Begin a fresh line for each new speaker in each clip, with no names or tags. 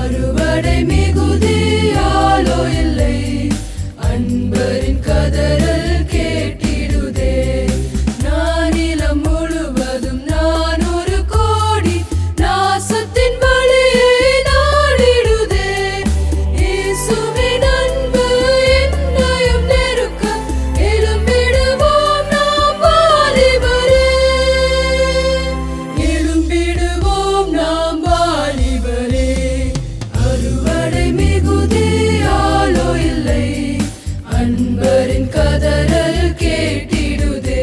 அறுவடை மிகுதியாலோ இல்லை அன்பரின் கதறல் கேட்டிடுதே நானிலம் முழுவதும் நான் ஒரு கோடி நாசத்தின் வழியை நாடிடுதே இயேசுவின் அன்பு என்னையும் நெருக்க எழும்பிடுவோம் நாம் வாலிபரே எழும்பிடுவோம் நாம் வாலிபரே அறுவடை மிகுதியாலோ இல்லை அன்பரின் கதறல் கேட்டிடுதே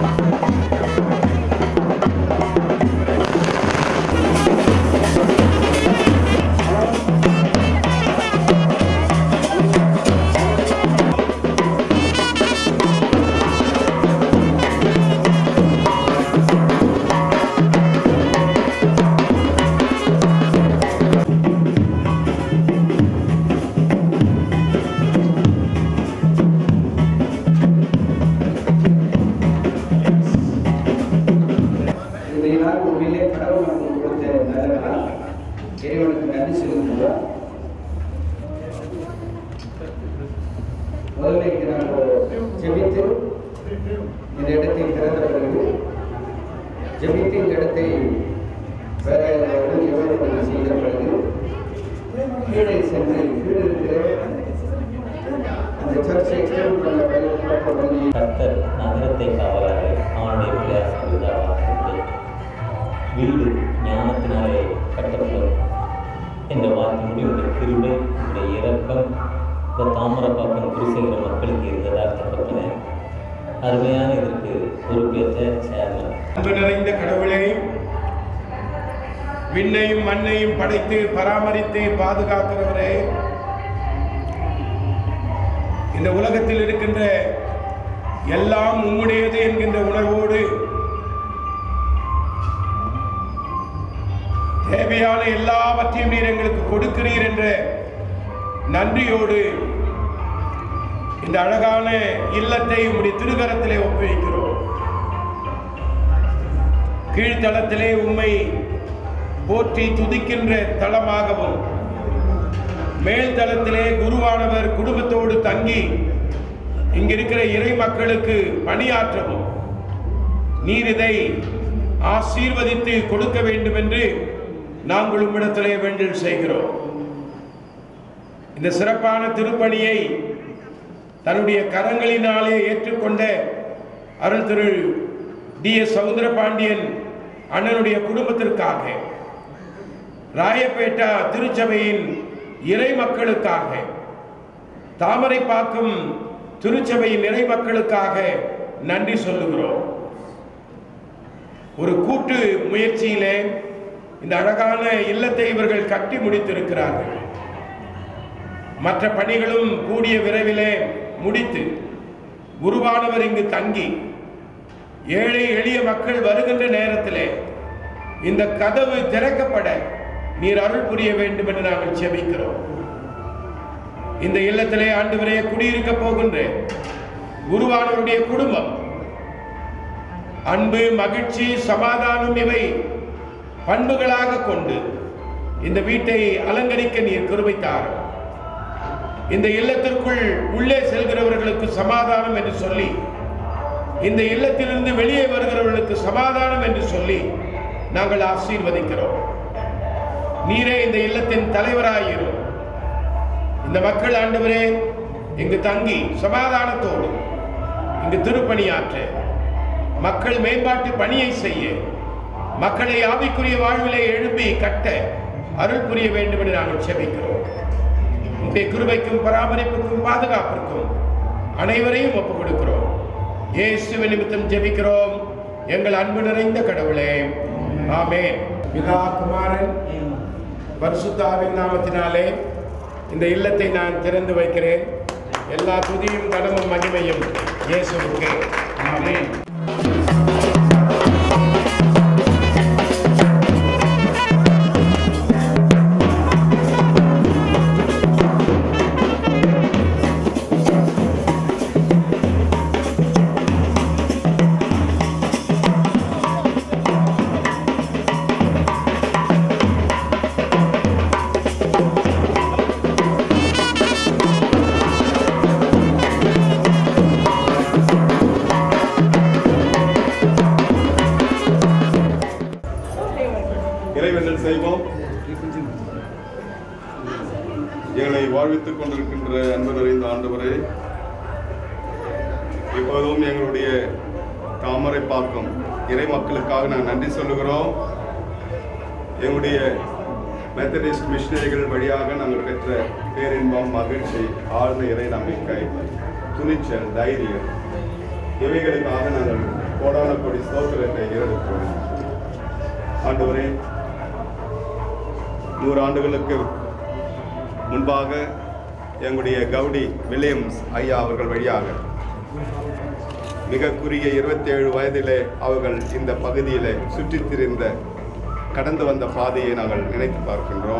இன்றைய நாள் உண்மையிலே கடவுள் நமக்கு கொடுத்த நல்ல நாள் இறைவனுக்கு நன்றி செலுத்துகிறோம் முதல்ல இங்கே நாங்கள் ஜெபித்து இந்த இடத்தை திறந்த பிறகு ஜெபித்து இந்த இடத்தை வேற இடம் எவ்வளவு பண்ண செய்த பிறகு கீழே சென்று கீழே இருக்கிற அந்த சர்ச்சை எக்ஸ்டெண்ட் பண்ண பிறகு
கர்த்தர் நகரத்தை காவலாக அவனுடைய பிள்ளையார் பிதாவாக வீடு ஞானத்தினாலே கட்டப்படும் என்ற வார்த்தை முடிவுடைய கிருபை உடைய இரக்கம் இந்த தாமரப்பாக்கம் குருசேகர மக்களுக்கு இருந்ததாக தகப்பன அருமையான இதற்கு பொறுப்பேற்ற சேர்மன்
அன்பு நிறைந்த கடவுளே விண்ணையும் மண்ணையும் படைத்து பராமரித்து பாதுகாக்கிறவரே இந்த உலகத்தில் இருக்கின்ற எல்லாம் உம்முடையது என்கின்ற உணர்வோடு தேவையான எல்லாவற்றையும் நீர் எங்களுக்கு கொடுக்கிறீர் என்ற நன்றியோடு இந்த அழகான இல்லத்தை உம்முடைய திருகரத்திலே ஒப்புவிக்கிறோம் கீழ்த்தளத்திலே உம்மை போற்றி துதிக்கின்ற தளமாகவும் மேல்தளத்திலே குருவானவர் குடும்பத்தோடு தங்கி இங்கிருக்கிற இறை மக்களுக்கு பணியாற்றவும் நீர் இதை ஆசீர்வதித்து கொடுக்க வேண்டும் என்று நாங்கள் உம்மிடத்திலே வேண்டல் செய்கிறோம் இந்த சிறப்பான திருப்பணியை தன்னுடைய கரங்களினாலே ஏற்றுக்கொண்ட அருள் திரு டி எஸ் சவுந்தரபாண்டியன் அண்ணனுடைய குடும்பத்திற்காக ராயப்பேட்டா திருச்சபையின் இறை மக்களுக்காக தாமரைப்பாக்கம் திருச்சபையின் இறை மக்களுக்காக நன்றி சொல்லுகிறோம் ஒரு கூட்டு முயற்சியிலே இந்த அழகான இல்லத்தை இவர்கள் கட்டி முடித்திருக்கிறார்கள் மற்ற பணிகளும் கூடிய விரைவிலே முடித்து குருவானவர் இங்கு தங்கி ஏழை எளிய மக்கள் வருகின்ற நேரத்திலே இந்த கதவு திறக்கப்பட நீர் அருள் புரிய வேண்டும் என்று நாங்கள் செபிக்கிறோம் இந்த இல்லத்திலே ஆண்டு குடியிருக்க போகின்ற குருவானவருடைய குடும்பம் அன்பு மகிழ்ச்சி சமாதானம் இவை பண்புகளாக கொண்டு இந்த வீட்டை அலங்கரிக்க நீர் கிருபைத்தார் இந்த இல்லத்திற்குள் உள்ளே செல்கிறவர்களுக்கு சமாதானம் என்று சொல்லி இந்த இல்லத்திலிருந்து வெளியே வருகிறவர்களுக்கு சமாதானம் என்று சொல்லி நாங்கள் ஆசீர்வதிக்கிறோம் நீரே இந்த இல்லத்தின் தலைவராயிரும் இந்த மக்கள் ஆண்டவரே இங்கு தங்கி சமாதானத்தோடு இங்கு திருப்பணியாற்ற மக்கள் மேம்பாட்டு பணியை செய்ய மக்களை ஆவிக்குரிய வாழ்விலே எழுப்பி கட்ட அருள் புரிய வேண்டும் என்று நாங்கள் செபிக்கிறோம் உங்களுடைய கிருபைக்கும் பராமரிப்புக்கும் பாதுகாப்பிற்கும் அனைவரையும் ஒப்புக் கொடுக்கிறோம் இயேசுவின் நிமித்தம் ஜெபிக்கிறோம் எங்கள் அன்பு நிறைந்த கடவுளே ஆமென் பிதா குமாரன் பரிசுத்தாவின் நாமத்தினாலே இந்த இல்லத்தை நான் திறந்து வைக்கிறேன் எல்லா துதியும் கனமும் மகிமையும் இயேசுவுக்கு ஆமென்
எங்களை வாழ்வித்துக் கொண்டிருக்கின்ற அன்பு நிறைந்த ஆண்டவரே இப்போதும் எங்களுடைய தாமரை பாக்கம் இறை மக்களுக்காக நாங்கள் நன்றி சொல்லுகிறோம் எங்களுடைய மெத்தடிஸ்ட் மிஷினரிகள் வழியாக நாங்கள் பெற்ற பேரின்பம் மகிழ்ச்சி ஆழ்ந்த இறை நம்பிக்கை துணிச்சல் தைரியம் இவைகளுக்காக நாங்கள் கோடான கோடி ஸ்தோத்திரத்தை ஏறெடுக்கிறோம் ஆண்டவரே நூறு ஆண்டுகளுக்கு முன்பாக எங்களுடைய கவுடி வில்லியம்ஸ் ஐயா அவர்கள் வழியாக மிக குறுகிய இருபத்தேழு வயதிலே அவர்கள் இந்த பகுதியிலே சுற்றித் திரிந்த கடந்து வந்த பாதையை நாங்கள் நினைத்து பார்க்கின்றோம்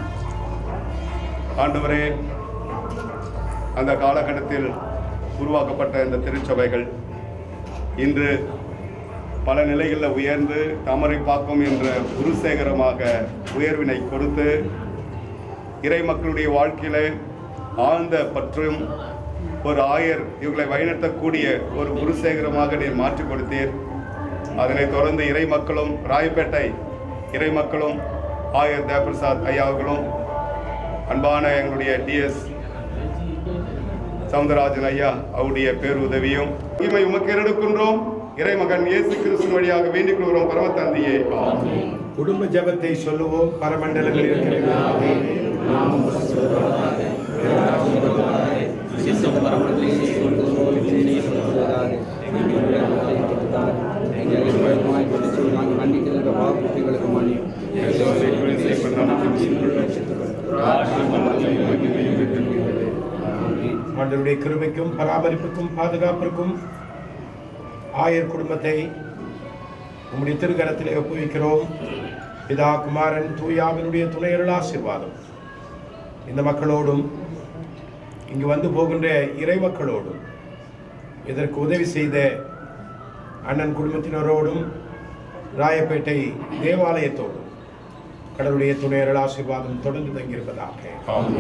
ஆண்டவரே அந்த காலகட்டத்தில் உருவாக்கப்பட்ட இந்த திருச்சபைகள் இன்று பல நிலைகளில் உயர்ந்து தாமரை பாக்கம் என்ற குருசேகரமாக உயர்வினை கொடுத்து இறை மக்களுடைய வாழ்க்கையில ஆழ்ந்த பற்றும் ஒரு ஆயர் இவர்களை வழிநடத்தக்கூடிய ஒரு குருசேகரமாக நீர் மாற்றிக் கொடுத்தீர் அதனைத் தொடர்ந்து இறை மக்களும் ராயப்பேட்டை இறை மக்களும் ஆயர் தேவபிரசாத் ஐயா அவர்களும் அன்பான எங்களுடைய டிஎஸ் சவுந்தரராஜன் ஐயா அவருடைய பேருதவியும் இமை உமக்கு எடுக்கின்றோம் இறைமகன் இயேசு கிறிஸ்து வழியாக வேண்டிக் கொள்கிறோம் பரமத்தந்தையே ஆமென்.
குடும்ப ஜெபத்தை சொல்லுவோம் பரமண்டலங்களில் இருக்கிற ஆண்டவருடைய கிருபைக்கும் பராமரிப்புக்கும் பாதுகாப்பிற்கும் ஆயர் குடும்பத்தை உம்முடைய திருக்கரத்திலே ஒப்புவிக்கிறோம் பிதா குமாரன் தூயாவினுடைய துணையருள் ஆசீர்வாதம் இந்த மக்களோடும் இங்கு வந்து போகின்ற இறை மக்களோடும் இதற்கு உதவி செய்த அண்ணன் குடும்பத்தினரோடும் ராயப்பேட்டை தேவாலயத்தோடும் கடவுளுடைய துணையருள் ஆசீர்வாதம் தொடர்ந்து தங்கியிருப்பதாக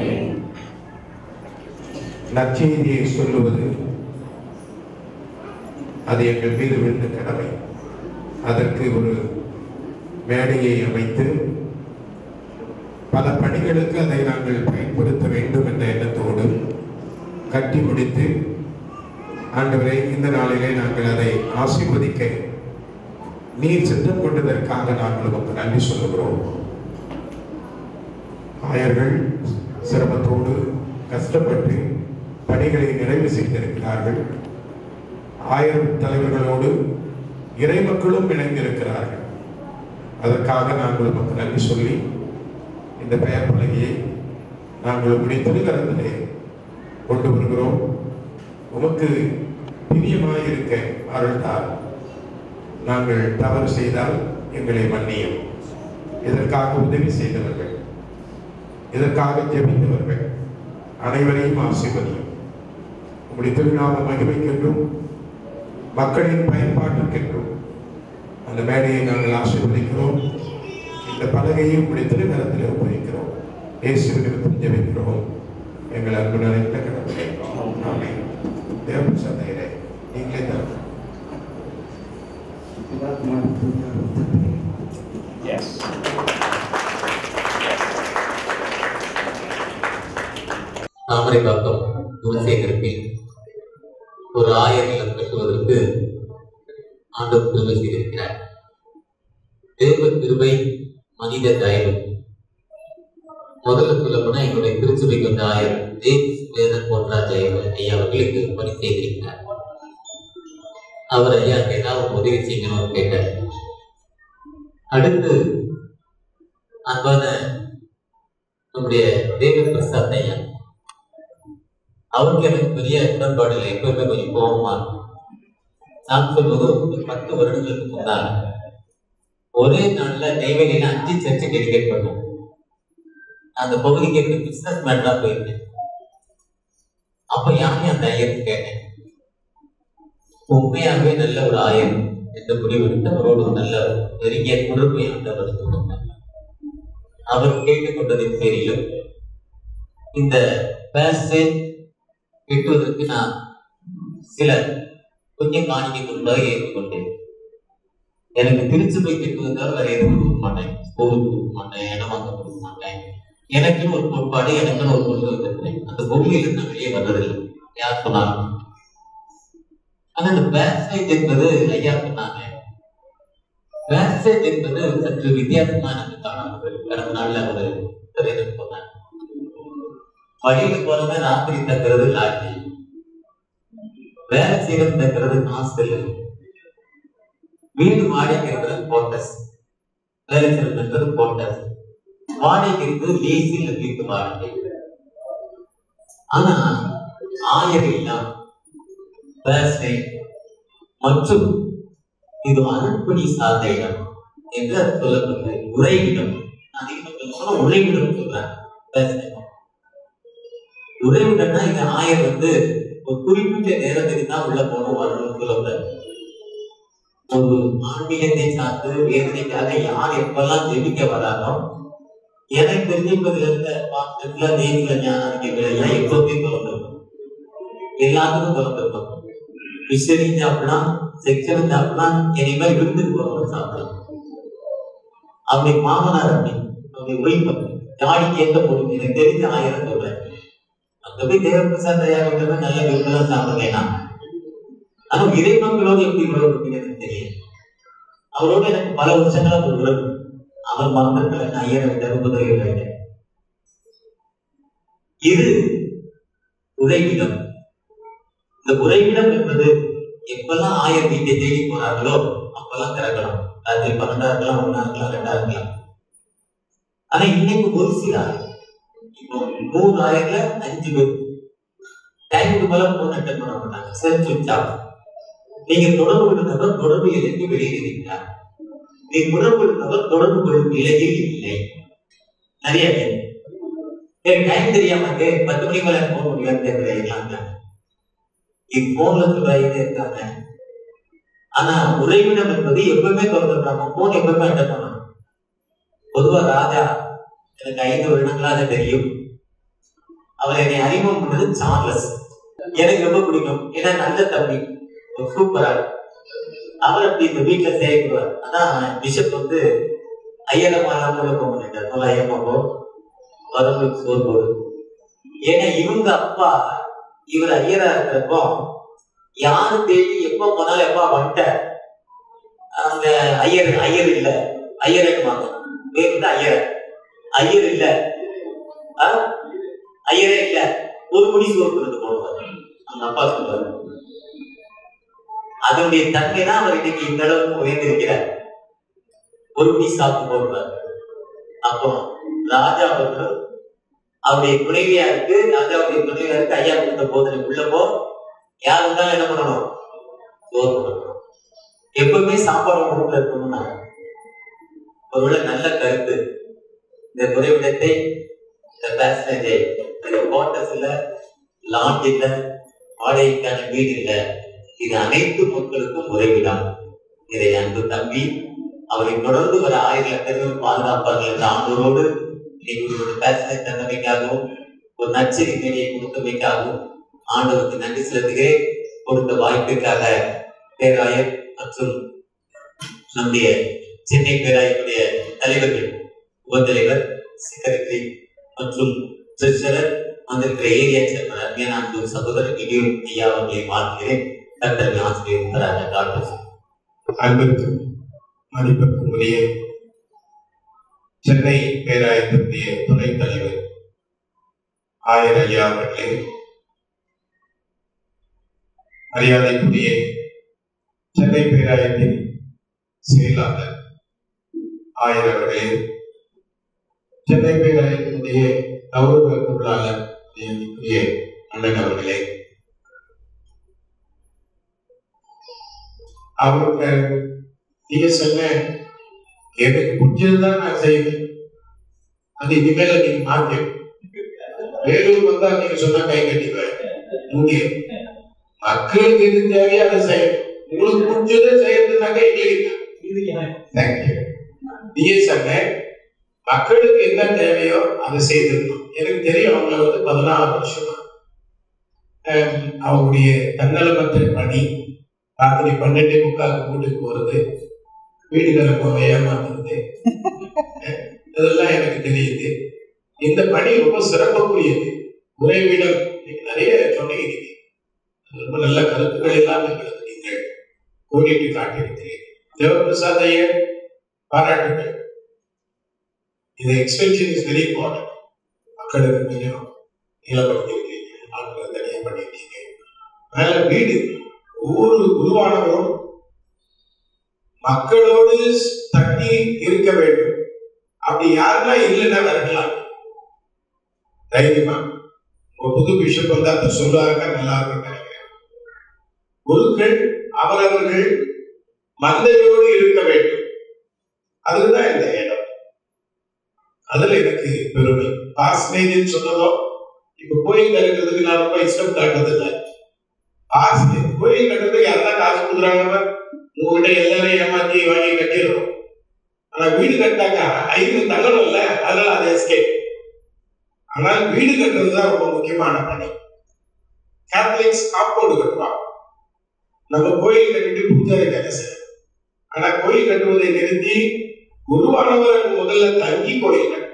நற்செய்தியை சொல்லுவது அது எங்கள் மீது விழுந்த கடமை அதற்கு ஒரு மேடையை அமைத்து பல பணிகளுக்கு அதை நாங்கள் பயன்படுத்த வேண்டும் என்ற எண்ணத்தோடு கட்டி முடித்து ஆண்டவரே இந்த நாளிலே நாங்கள் அதை ஆசீர்வதிக்க நீர் சித்தம் கொண்டதற்காக நாங்கள் உமக்கு நன்றி சொல்லுகிறோம் ஆயர்கள் சிரமத்தோடு கஷ்டப்பட்டு பணிகளை நிறைவு செய்திருக்கிறார்கள் ஆயிரம் தலைவர்களோடு இறை மக்களும் இணைந்திருக்கிறார்கள் அதற்காக நாங்கள் உமக்கு நன்றி சொல்லி இந்த பெயர் பலகையை நாங்கள் உங்களுடைய திருக்கரத்திலே கொண்டு வருகிறோம் உமக்கு பிரியமாயிருக்க அருள்தார் நாங்கள் தவறு செய்தால் எங்களை மன்னியும் இதற்காக உதவி செய்தவர்கள் இதற்காக ஜெபித்தவர்கள் அனைவரையும் ஆசீர்வதியும் உங்களுடைய திருநாம மகிமைக்கென்றும் மக்களின் பயன்பாட்டிற்கென்றும் அந்த மேடையை நாங்கள் ஆசீர்வதிக்கிறோம் இந்த பலகையை உங்களுடைய திருநரத்தில் ஒப்புவிக்கிறோம் இயேசு நிமித்தம் ஜெபிக்கிறோம் எங்கள் அன்பு நிறைந்த கடவுளே ஆமென் தேவன் சந்தையிலே நீங்களே தரும்
தாமரை பாக்கம் குணசேகரத்தில் ஒரு ஆயர் இல்லம் கட்டுவதற்கு ஆண்டவர் கிருபை செய்திருக்கிறார் தேவ கிருபை மனித தயவு முதல்ல சொல்ல போனா எங்களுடைய திருச்சபைக்கு வந்த ஆயர் தேவ் வேதன் போன்றா தயவு ஐயா அவர்களுக்கு பணி செய்திருக்கிறார் அவர் ஐயா ஏதாவது ஒரு உதவி செய்யணும்னு கேட்டார் அடுத்து அன்பான நம்முடைய தேவ பிரசாத் ஐயா அவருக்கு எனக்கு பெரிய உடன்பாடு இல்லை எப்பவுமே கொஞ்சம் கோபமா இருக்கும். நான் சொல்வது ஒரு பத்து வருடங்களுக்கு முன்னால ஒரே நாள்ல நெய்வேலியில அஞ்சு சர்ச்சை டெடிகேட் பண்ணோம் அந்த பகுதிக்கு எப்படி பிசினஸ் மேட்டரா போயிருக்கேன் அப்ப யாரையும் அந்த ஐயருக்கு கேட்டேன் உண்மையாகவே நல்ல ஒரு ஆயர் என்று முடிவெடுத்து அவரோடு ஒரு நல்ல நெருங்கிய தொடர்பை ஆண்டவர் கொடுத்தார். அவர் கேட்டுக்கொண்டதின் பேரிலும் இந்த பேசேஜ் கெட்டுவதற்கு நான் சில கொஞ்சம் காணிக்கை கொடுத்தாக ஏற்றுக்கொண்டேன் எனக்கு திருச்சி போய் கெட்டுவது தவிர வேற எதுவும் கொடுக்க மாட்டேன் ஸ்கூலுக்கு கொடுக்க மாட்டேன் இடம் வாங்க கொடுக்க மாட்டேன் எனக்குன்னு ஒரு கோட்பாடு எனக்குன்னு ஒரு கொள்கை வச்சிருக்கிறேன் அந்த கொள்கையிலிருந்து நான் வெளியே வர்றதில்லை யார் சொன்னாலும் ஆனா இந்த பேசேஜ் என்பது ஐயா சொன்னாங்க பேசேஜ் என்பது சற்று வித்தியாசமா எனக்கு காணப்படுது கடந்த நாள்ல ஒரு திரையில போனாங்க வழியில போறது ராத்திரி தக்கிறது லாட்ஜி வேலை செய்யறது தக்கிறது ஹாஸ்டல் வீடு வாடகைங்கிறது கோட்டஸ் வேலை செய்யறது கோட்டஸ் வாடகை இருக்குது லீஸில் வீட்டு வாடகை ஆனா ஆயிரம் இல்லம் பேசை மற்றும் இது அருட்பணி சார்ந்த இடம் என்று அது சொல்லப்படுகிறது உறைவிடம் அதிகமாக சொல்ல உறைவிடம் சொல்றாங்க பேசை உறைவிடம்னா இங்க ஆயர் வந்து ஒரு குறிப்பிட்ட நேரத்துக்கு தான் உள்ள போகணும் வரணும் சொல்லக்கூடாது ஒரு ஆன்மீகத்தை சார்ந்து வேதனைக்காக யார் எப்பெல்லாம் ஜெபிக்க வராரோ எனக்கு தெரிஞ்சுப்பதுல இருக்க பாஸ்டர்ல தேசிய ஞானிகள் எல்லாம் எப்பவுமே திறந்திருக்கும் எல்லாத்துக்கும் திறந்திருக்கும் மிஷனரி சாப்பிடலாம் செக்ஷன் சாப்பிடலாம் இனிமேல் விருந்துக்கு போறவங்க சாப்பிடலாம் அப்படி மாமனார் அப்படி அப்படி ஒய்ஃப் அப்படி ஜாடிக்கு எந்த பொருள் எனக்கு தெரிஞ்ச ஆயிரம் சொல்றேன் அங்க போய் தேவபிரசாத் தயாரிக்கிறது நல்ல விருந்தெல்லாம் சாப்பிடுங்க நான் ஆனா இறைமக்களோடு எப்படி உறவு இருக்குன்னு எனக்கு தெரியும் அவரோட எனக்கு பல வருஷங்களா ஒரு உறவு அவர் மறந்திருக்கல நான் ஐயரை விட ரொம்ப தைரியம் இது உறைவிடம் இந்த உறைவிடம் என்பது எப்பெல்லாம் ஆயர் வீட்டை தேடி போறார்களோ அப்பெல்லாம் திறக்கலாம் ராத்திரி பன்னெண்டா இருக்கலாம் ஒன்னா இருக்கலாம் ரெண்டா இருக்கலாம் ஆனா இன்னைக்கு ஒரு சில ஆயர் இப்போ மூணு ஆயர்ல அஞ்சு பேர் டைமுக்கு மேல போன் அட்டன் பண்ண மாட்டாங்க சரி சுவிட்ச் ஆஃப் நீங்க தொடர்பு கொண்டவர் தொடர்பு இலக்கு வெளியே இருக்கிறார் நீ தொடர்பு கொண்டவர் தொடர்பு கொள்ளும் நிலையில் இல்லை நிறைய பேர் எனக்கு டைம் தெரியாம இருக்கு பத்து மணி மேல போன் முடியாது தெரியலாங்க இது போன்ல சொல்றாங்க இருக்காங்க ஆனா உறைவிடம் என்பது எப்பவுமே திறந்துருக்காங்க போன் எப்பவுமே அட்டன் பண்ணணும் பொதுவா ராஜா எனக்கு ஐந்து வருடங்களாக தெரியும் அவர் என்னை அறிமுகம் பண்ணது சார்லஸ் எனக்கு ரொம்ப பிடிக்கும் ஏன்னா நல்ல தம்பி ஒரு சூப்பரா அவர் அப்படி இந்த வீட்டுல செய்யக்கூடாது அதான் பிஷப் வந்து ஐயரம்மா இல்லாம உள்ள போக மாட்டேங்கிறார் நல்லா ஐயம்மா போ வரவங்களுக்கு சோறு போடு ஏன்னா இவங்க அப்பா இவர் ஐயரா இருக்கிறப்போ யாரு தேடி எப்ப போனாலும் எப்பா வந்துட்ட அந்த ஐயர் ஐயர் இல்ல ஐயரேட்டுவாங்க பேர் வந்து ஐயர் ஐயர் இல்ல ஆ? ஐயரே இல்ல ஒரு முடி சோறு கொடுத்து போடுவார் அவங்க அப்பா சொல்றாரு அதனுடைய தன்மை தான் அவர் இன்னைக்கு இந்த அளவுக்கு உயர்ந்திருக்கிறார் ஒரு முடி சாப்பிட்டு போடுவார் அப்போ ராஜா அவர்கள் அவருடைய துணைவியாருக்கு ராஜாவுடைய துணைவியாருக்கு ஐயா கொடுத்த போதனை உள்ள போ யார் இருந்தாலும் என்ன பண்ணணும் சோறு பண்ணணும் எப்பவுமே சாப்பாடு உடம்புல இருக்கணும்னா ஒருவேளை நல்ல கருத்து இந்த குறைவிடத்தை இந்த பேசனேஜை இந்த குவார்டர்ஸ்ல லாண்ட் இல்ல வாடகைக்கான வீடு இல்ல இது அனைத்து மக்களுக்கும் உறைவிடம் இதை அன்பு தம்பி அவரை தொடர்ந்து வர ஆயிரம் லட்சங்கள் பாதுகாப்பார்கள் என்ற ஆண்டோரோடு நீங்கள் ஒரு பேசனை தந்தமைக்காகவும் ஒரு நச்சரி நெறியை கொடுத்தமைக்காகவும் ஆண்டவருக்கு நன்றி செலுத்துகிறேன் கொடுத்த வாய்ப்பிற்காக பேராயர் மற்றும் நம்முடைய சென்னை பேராயருடைய தலைவர்கள் உபத்தலைவர் செக்ரட்டரி மற்றும் ட்ரெஷரர் வந்திருக்கிற ஏரியா சேர்மன் அருமையான சகோதரர் இடியும் ஐயா அவர்களை வாழ்கிறேன் டாக்டர் ஆசிரியர் தராங்க டாக்டர்
அன்பிற்கும் மதிப்பிற்கும் உரிய சென்னை பேராயத்தினுடைய துணைத் தலைவர் ஆயர் ஐயா அவர்களே மரியாதைக்குரிய சென்னை பேராயத்தின் செயலாளர் ஆயர் அவர்களே சென்னை பேராயத்தினுடைய கௌரவ பொருளாளர் மரியாதைக்குரிய அண்ணன் அவர்களே அவருக்கு நீங்க சொன்ன எனக்கு பிடிச்சதுதான் நான் செய்வேன் அது இனிமேல நீங்க மாத்தி வேலூர் வந்தா நீங்க சொன்னா கை கட்டிக்குவேன் இங்க மக்களுக்கு எது தேவையோ அதை செய்யணும் உங்களுக்கு பிடிச்சதை செய்யறதுனாக்க எங்களுக்கு தேங்க்யூ நீங்க சொன்ன மக்களுக்கு என்ன தேவையோ அதை செய்திருக்கணும் எனக்கு தெரியும் அவங்கள வந்து பதினாறு வருஷமா ஹம், அவங்களுடைய தன்னலமற்ற பணி ராத்திரி பன்னெண்டு முக்காலுக்கு வீட்டுக்கு போறது வீடுகளை போக ஏமாத்துறது இதெல்லாம் எனக்கு தெரியுது இந்த பணி ரொம்ப சிறப்புக்குரியது உறைவிடம் நீங்க நிறைய சொன்னீங்க நீங்க. ரொம்ப நல்ல கருத்துக்கள் எல்லாம் எங்களுக்கு நீங்கள் கோடிட்டு காட்டியிருக்கிறீர்கள் தேவபிரசாத் ஐயர் பாராட்டுங்கள் இந்த எக்ஸ்டென்ஷன் இஸ் வெரி இம்பார்ட்டன்ட் மக்களுக்கு கொஞ்சம் நிலப்படுத்தியிருக்கீங்க ஆட்களை தனியாக பண்ணியிருக்கீங்க மேல வீடு ஒவ்வொரு குருவானவரும் மக்களோடு தங்கி இருக்க வேண்டும் அப்படி யாரெல்லாம் இல்லைன்னா வரலாம் தைரியமா ஒரு புது பிஷப் வந்து அதை சொல்றாருங்க நல்லா இருக்கும் நினைக்கிறேன் குருக்கள் அவரவர்கள் மந்தையோடு இருக்க வேண்டும் அதுதான் இந்த இடம் அதுல எனக்கு பெருமை பாஸ்மேஜ் சொன்னதோ இப்ப கோயில் கட்டுறதுக்கு நான் ரொம்ப இஷ்டம் காட்டுறது இல்லை பாஸ்மே கோயில் கட்டுறதுக்கு யாரெல்லாம் காசு கொடுக்குறாங்க உங்ககிட்ட எல்லாரையும் ஏமாத்தி வாங்கி கட்டிடுறோம் ஆனா வீடு கட்டினாக்கா ஐந்து தங்கணும்ல அதனால அது எஸ்கேப் ஆனால் வீடு கட்டுறது தான் ரொம்ப முக்கியமான பணி கேத்தலிக்ஸ் காப்போடு கட்டுவாங்க நம்ம கோயில் கட்டிட்டு பூஜாரி வேலை செய்யணும் ஆனா கோயில் கட்டுவதை நிறுத்தி குருவானவருக்கு முதல்ல தங்கி கோயில் கட்டணும்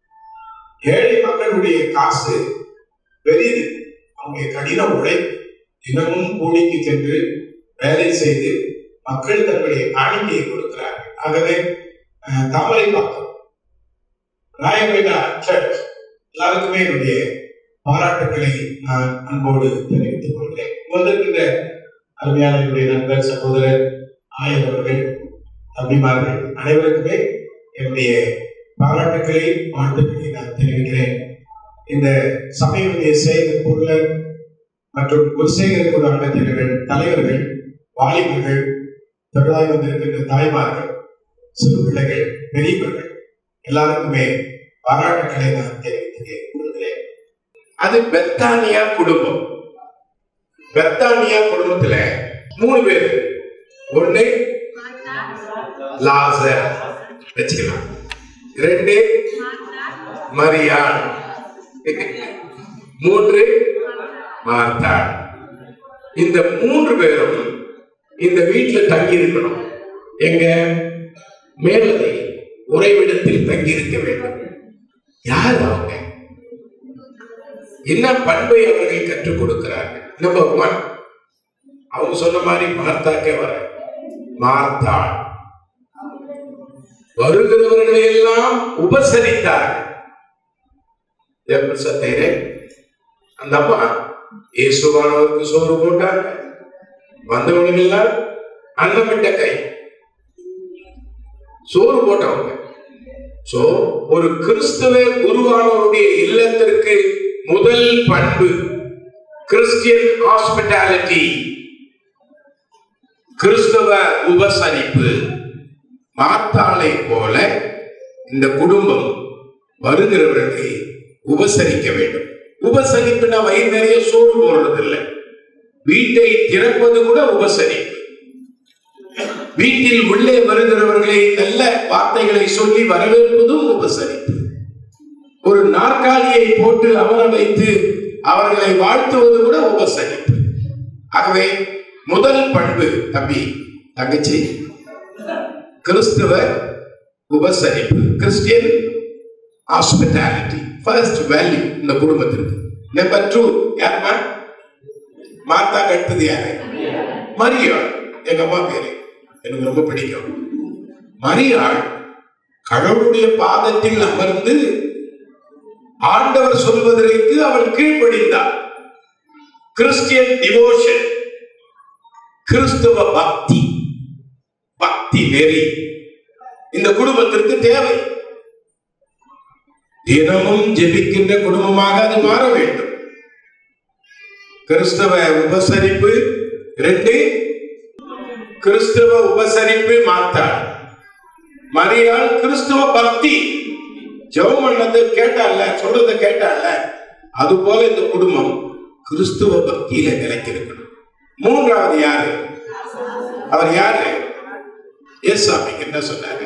ஏழை மக்களுடைய காசு பெரியது அவங்க கடின உழைப்பு தினமும் கூலிக்கு சென்று வேலை செய்து மக்கள் தங்களுடைய காணிக்கையை கொடுக்கிறார்கள் ஆகவே அஹ், தாமரைப்பாக்கம் ராயபேட்டா சர்ச் எல்லாருக்குமே என்னுடைய பாராட்டுக்களை நான் அன்போடு தெரிவித்துக் கொள்கிறேன் வந்திருக்கின்ற அருமையான என்னுடைய நண்பர் சகோதரர் ஆயர் அவர்கள் தம்பிமார்கள் அனைவருக்குமே என்னுடைய பாராட்டுக்களை வாழ்த்துக்களை நான் தெரிவிக்கிறேன் இந்த சமயனுடைய செயல் பொருளர் மற்றும் குருசேகர் குழு அங்கத்தினர்கள் தலைவர்கள் வாலிபர்கள் திரளாய் வந்திருக்கின்ற தாய்மார்கள் சிறு பிள்ளைகள் பெரியவர்கள் எல்லாருக்குமே பாராட்டுக்களை நான் தெரிவித்துக் கொள்கிறேன் அது பெத்தானியா குடும்பம் பெத்தானியா குடும்பத்துல மூணு பேர் ஒண்ணு லாசர் வச்சுக்கலாம் ரெண்டு மரியாள் மூன்று மார்த்தாள் இந்த மூன்று பேரும் இந்த வீட்டுல தங்கி இருக்கணும் எங்க மேலதை உறைவிடத்தில் தங்கி இருக்க வேண்டும் யார் அவங்க என்ன பண்பை அவர்கள் கற்றுக் கொடுக்கிறார்கள் நம்பர் ஒன் அவங்க சொன்ன மாதிரி மார்த்தாக்கே வர மார்த்தாள் வருகிறவர்களை எல்லாம் உபசரித்தார்கள் சத்தையரே அந்த அம்மா இயேசுவானவருக்கு சோறு போட்டாங்க வந்தவங்க எல்லாம் அன்னமிட்ட கை சோறு போட்டவங்க சோ ஒரு கிறிஸ்தவ குருவானவருடைய இல்லத்திற்கு முதல் பண்பு கிறிஸ்டியன் ஹாஸ்பிட்டாலிட்டி கிறிஸ்தவ உபசரிப்பு மாத்தாளை போல இந்த குடும்பம் வருகிறவர்களை உபசரிக்க வேண்டும் உபசரிப்புனா வயிறு நிறைய சோறு போடுறது இல்லை வீட்டை திறப்பது கூட உபசரிப்பு வீட்டில் உள்ளே வருகிறவர்களை நல்ல வார்த்தைகளை சொல்லி வரவேற்பதும் உபசரிப்பு ஒரு நாற்காலியை போட்டு அமர வைத்து அவர்களை வாழ்த்துவது கூட உபசரிப்பு ஆகவே முதல் பண்பு தம்பி தங்கச்சி கிறிஸ்துவ உபசரிப்பு கிறிஸ்டியன் ஹாஸ்பிட்டாலிட்டி ஃபர்ஸ்ட் வேல்யூ இந்த குடும்பத்திற்கு நம்பர் டூ யாருமா மாத்தா கட்டுது யாரு மரியாள் எங்க அம்மா பேரு எனக்கு ரொம்ப பிடிக்கும் மரியாள் கடவுளுடைய பாதத்தில் அமர்ந்து ஆண்டவர் சொல்வதற்கு அவள் கீழ்ப்படிந்தாள் கிறிஸ்டியன் டிவோஷன் கிறிஸ்துவ பக்தி பக்தி நெறி இந்த குடும்பத்திற்கு தேவை தினமும் ஜெபிக்கின்ற குடும்பமாக அது மாற வேண்டும் கிறிஸ்தவ உபசரிப்பு ரெண்டு கிறிஸ்தவ உபசரிப்பு மாத்தாள் மரியாள் கிறிஸ்துவ பக்தி ஜெபம் பண்ணது கேட்டால சொல்றத கேட்டால அது போல இந்த குடும்பம் கிறிஸ்துவ பக்தியில நிலைக்கிருக்கணும் மூன்றாவது யாரு அவர் யாரு ஏசாமிக்கு என்ன சொன்னாரு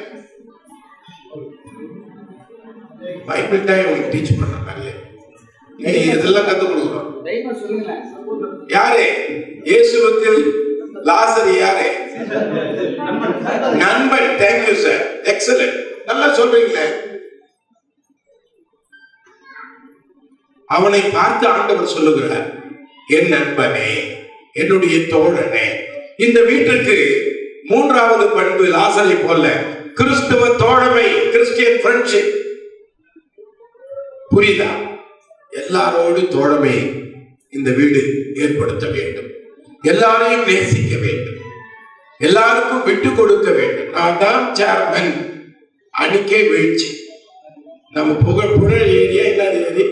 பைபிள் டைம் உங்களுக்கு டீச் பண்ண நல்ல இதெல்லாம் கத்து கொடுக்குறோம் யாரு இயேசுவுக்கு லாசர் யாரு நண்பன் தேங்க்யூ சார் எக்ஸலன்ட் நல்லா சொல்றீங்களே அவனை பார்த்து ஆண்டவர் சொல்லுகிறார் என் நண்பனே என்னுடைய தோழனே இந்த வீட்டிற்கு மூன்றாவது பண்பு லாசரை போல கிறிஸ்துவ தோழமை கிறிஸ்டியன் ஃப்ரெண்ட்ஷிப் புரியுதா எல்லாரோடு தோழமை இந்த வீடு ஏற்படுத்த வேண்டும் எல்லாரையும் நேசிக்க வேண்டும் எல்லாருக்கும் விட்டு கொடுக்க வேண்டும் நான் தான் சேர்மன் அணிக்கே வீழ்ச்சி நம்ம புகழ் புகழ் ஏரியா இல்லாத ஏரி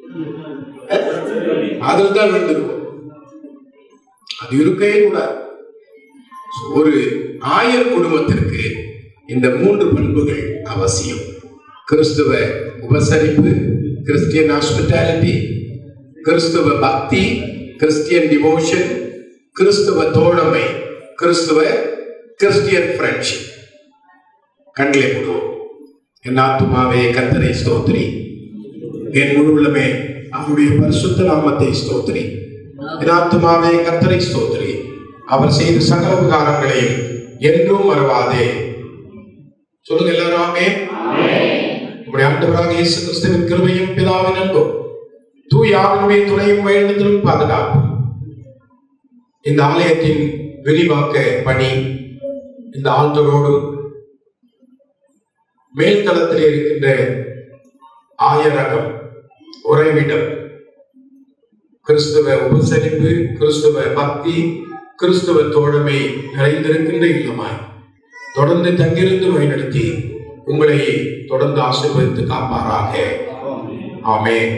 அதில் தான் விழுந்திருக்கும் அது இருக்கவே கூடாது ஒரு ஆயர் குடும்பத்திற்கு இந்த மூன்று பண்புகள் அவசியம் கிறிஸ்துவ உபசரிப்பு கிறிஸ்டியன் ஹாஸ்பிட்டாலிட்டி கிறிஸ்துவ பக்தி கிறிஸ்டியன் டிவோஷன் கிறிஸ்துவ தோழமை கிறிஸ்துவ கிறிஸ்டியன் ஃப்ரெண்ட்ஷிப் கண்களை மூடுவோம் என் ஆத்துமாவே கர்த்தரை ஸ்தோத்திரி என் முழு உள்ளமே அவருடைய பரிசுத்த நாமத்தை ஸ்தோத்திரி என் ஆத்துமாவே கர்த்தரை ஸ்தோத்திரி அவர் செய்த சகல உபகாரங்களையும் என்றும் மறவாதே சொல்லுங்க எல்லாரும் ஆமே நம்முடைய ஆண்டவராக இயேசு கிறிஸ்துவின் கிருபையும் பிதாவின் அன்பும் தூய ஆவினுடைய துணையும் வழிநடத்தலும் பாதுகாப்பும் இந்த ஆலயத்தின் விரிவாக்க பணி இந்த ஆழ்த்தரோடும் மேல்தளத்தில் இருக்கின்ற ஆயரகம் உறைவிடம் கிறிஸ்துவ உபசரிப்பு கிறிஸ்துவ பக்தி கிறிஸ்துவ தோழமை நிறைந்திருக்கின்ற இல்லமாய் தொடர்ந்து தங்கியிருந்து வழிநடத்தி உங்களை தொடர்ந்து ஆசீர்வதித்து காப்பாராக ஆமென்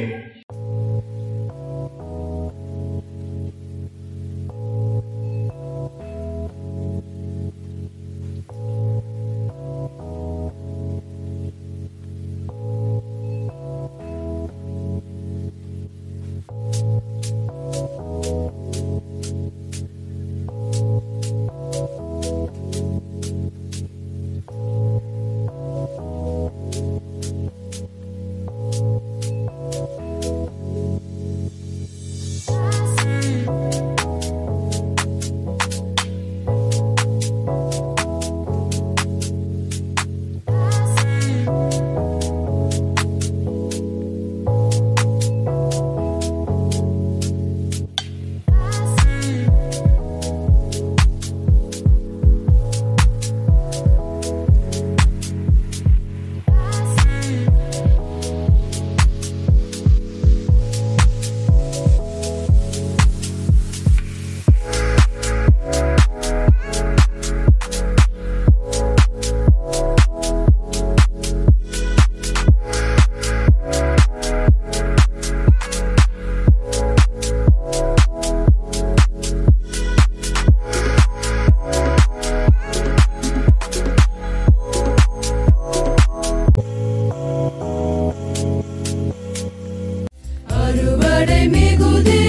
அறுவடை மிகுதி